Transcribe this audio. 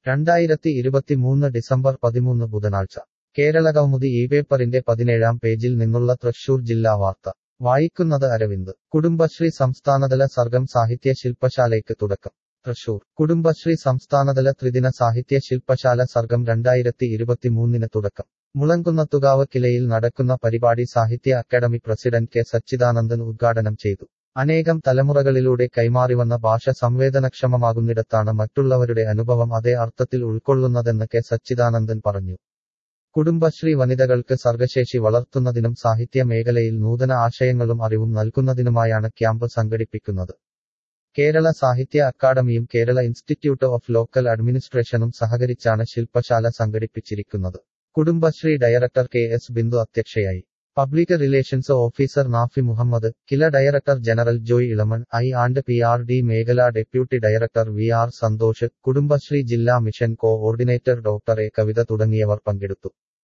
രണ്ടായിരത്തി ഇരുപത്തിമൂന്ന് ഡിസംബർ പതിമൂന്ന് ബുധനാഴ്ച കേരളകൗമുദി ഈ പേപ്പറിന്റെ പതിനേഴാം പേജിൽ നിന്നുള്ള തൃശൂർ ജില്ലാ വാർത്ത വായിക്കുന്നത് അരവിന്ദ് കുടുംബശ്രീ സംസ്ഥാനതല സർഗം സാഹിത്യ ശില്പശാലയ്ക്ക് തുടക്കം തൃശൂർ കുടുംബശ്രീ സംസ്ഥാനതല ത്രിദിന സാഹിത്യ ശില്പശാല സർഗം രണ്ടായിരത്തി ഇരുപത്തിമൂന്നിന് തുടക്കം മുളങ്കുന്നത്തുകാവ് കിലയിൽ നടക്കുന്ന പരിപാടി സാഹിത്യ അക്കാദമി പ്രസിഡന്റ് കെ സച്ചിദാനന്ദൻ ഉദ്ഘാടനം ചെയ്തു അനേകം തലമുറകളിലൂടെ കൈമാറിവന്ന ഭാഷ സംവേദനക്ഷമമാകുന്നിടത്താണ് മറ്റുള്ളവരുടെ അനുഭവം അതേ അർത്ഥത്തിൽ ഉൾക്കൊള്ളുന്നതെന്ന് കെ സച്ചിദാനന്ദൻ പറഞ്ഞു കുടുംബശ്രീ വനിതകൾക്ക് സർഗശേഷി വളർത്തുന്നതിനും സാഹിത്യ മേഖലയിൽ നൂതന ആശയങ്ങളും അറിവും നൽകുന്നതിനുമായാണ് ക്യാമ്പ് സംഘടിപ്പിക്കുന്നത് കേരള സാഹിത്യ അക്കാദമിയും കേരള ഇൻസ്റ്റിറ്റ്യൂട്ട് ഓഫ് ലോക്കൽ അഡ്മിനിസ്ട്രേഷനും സഹകരിച്ചാണ് ശില്പശാല സംഘടിപ്പിച്ചിരിക്കുന്നത് Kudumbashree director K S Bindu അധ്യക്ഷയായി public relations officer Nafi Muhammad KILA director general Joy Elamon I and P R D മേഖല deputy director V R Santhosh Kudumbashree ജില്ലാ mission coordinator doctor A Kavitha തുടങ്ങിയവർ പങ്കെടുത്തു